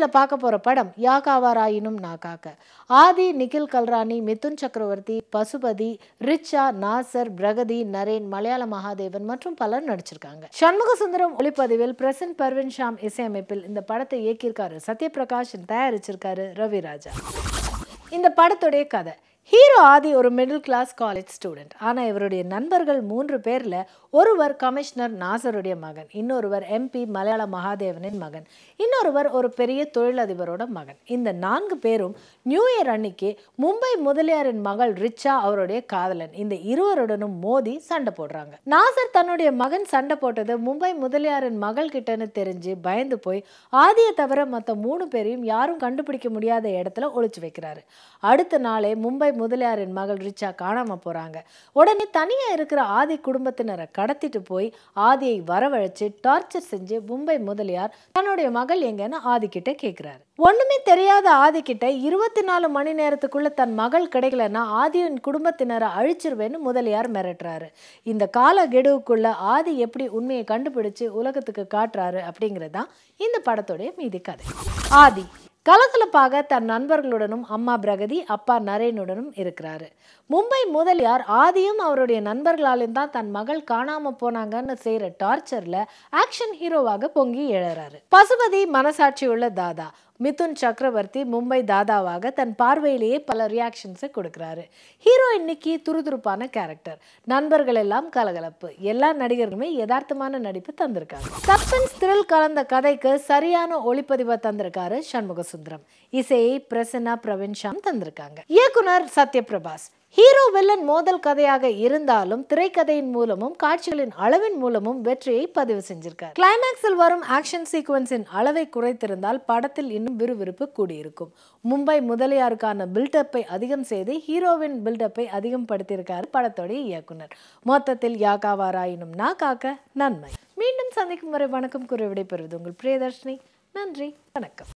பார்க்க போற படம் யாகாவாராயினும் நான் காக்க ஆதி நிகில் கல்ராணி மிதுன் சக்கரவர்த்தி பசுபதி ரிச்சா நாசர் பிரகதி நரேன் மலையாள மகாதேவன் மற்றும் பலர் நடிச்சிருக்காங்க சண்முக சுந்தரம் ஒளிப்பதிவில் பிரசன்ட் பர்வின் ஷாம் இசையமைப்பில் இந்த படத்தை இயக்கியிருக்காரு சத்யபிரகாஷ் தயாரிச்சிருக்காரு ரவி ராஜா இந்த படத்துடைய கதை ஹீரோ ஆதி ஒரு மிடில் கிளாஸ் காலேஜ் ஸ்டூடெண்ட் ஆனால் இவருடைய நண்பர்கள் மூன்று பேரில் ஒருவர் கமிஷனர் நாசருடைய மகன் இன்னொருவர் எம்பி மலையாள மகாதேவனின் மகன் இன்னொருவர் ஒரு பெரிய தொழிலதிபரோட மகன் இந்த நான்கு பேரும் நியூ இயர் அன்னைக்கு மும்பை முதலியாரின் மகள் ரிச்சா அவருடைய காதலன் இந்த இருவருடனும் மோதி சண்டை போடுறாங்க நாசர் தன்னுடைய மகன் சண்டை போட்டது மும்பை முதலியாரின் மகள் கிட்டன்னு தெரிஞ்சு பயந்து போய் ஆதியை தவிர மற்ற மூணு பேரையும் யாரும் கண்டுபிடிக்க முடியாத இடத்துல ஒளிச்சு வைக்கிறாரு அடுத்த நாளே மும்பை முதலியாரின் மகள் ரிச்சா காணாம போறாங்க உடனே தனியா இருக்கிற ஆதி குடும்பத்தினரை கடத்திட்டு போய் ஆதியை வரவழைச்சு டார்ச்சர் செஞ்சு மும்பை முதலியார் தன்னுடைய மகள் எங்கன்னு ஆதி கிட்ட கேட்கிறாரு ஒண்ணுமே தெரியாத ஆதி கிட்ட இருபத்தி நாலு மணி நேரத்துக்குள்ள தன் மகள் கிடைக்கலன்னா ஆதியின் குடும்பத்தினரை அழிச்சிருவேன்னு முதலியார் மிரட்டுறாரு இந்த கால கெடுவுக்குள்ள ஆதி எப்படி உண்மையை கண்டுபிடிச்சு உலகத்துக்கு காட்டுறாரு அப்படிங்கிறது தான் இந்த படத்துடைய மீதி கதை ஆதி கலகலப்பாக தன் நண்பர்களுடனும் அம்மா பிரகதி அப்பா நரேனுடனும் இருக்கிறாரு மும்பை முதலியார் ஆதியும் அவருடைய நண்பர்களாலும் தான் தன் மகள் காணாம போனாங்கன்னு செய்யற டார்ச்சர்ல ஆக்ஷன் ஹீரோவாக பொங்கி எழறாரு பசுபதி மனசாட்சி உள்ள தாதா மிதுன் சக்கரவர்த்தி மும்பை தாதாவாக தன் பார்வையிலேயே பல ரியாக்ஷன்ஸை கொடுக்குறாரு ஹீரோ இன்னைக்கு துருதுருப்பான கேரக்டர் நண்பர்கள் எல்லாம் கலகலப்பு எல்லா நடிகர்களுமே யதார்த்தமான நடிப்பு தந்திருக்காங்க சஸ்பென்ஸ் த்ரில் கலந்த கதைக்கு சரியான ஒளிப்பதிவை தந்திருக்காரு சண்முக சுந்தரம் இசையை பிரசன்னா பிரவீன் ஷாம் தந்திருக்காங்க இயக்குனர் சத்யபிரபாஸ் ஹீரோ வில்லன் மோதல் கதையாக இருந்தாலும் திரைக்கதையின் மூலமும் காட்சிகளின் அளவின் மூலமும் வெற்றியை பதிவு செஞ்சிருக்கார் கிளைமேக்ஸில் வரும் ஆக்ஷன் சீக்வன்ஸின் அளவை குறைத்திருந்தால் படத்தில் இன்னும் விறுவிறுப்பு கூடியிருக்கும் மும்பை முதலியாருக்கான பில்டப்பை அதிகம் செய்து ஹீரோவின் பில்டப்பை அதிகம் படுத்தியிருக்கார் படத்தோடைய இயக்குனர் மொத்தத்தில் யாகாவாராயினும் நா காக்க நன்மை மீண்டும் சந்திக்கும் வரை வணக்கம் கூறி விடைபெறுவது உங்கள் பிரியதர்ஷினி நன்றி வணக்கம்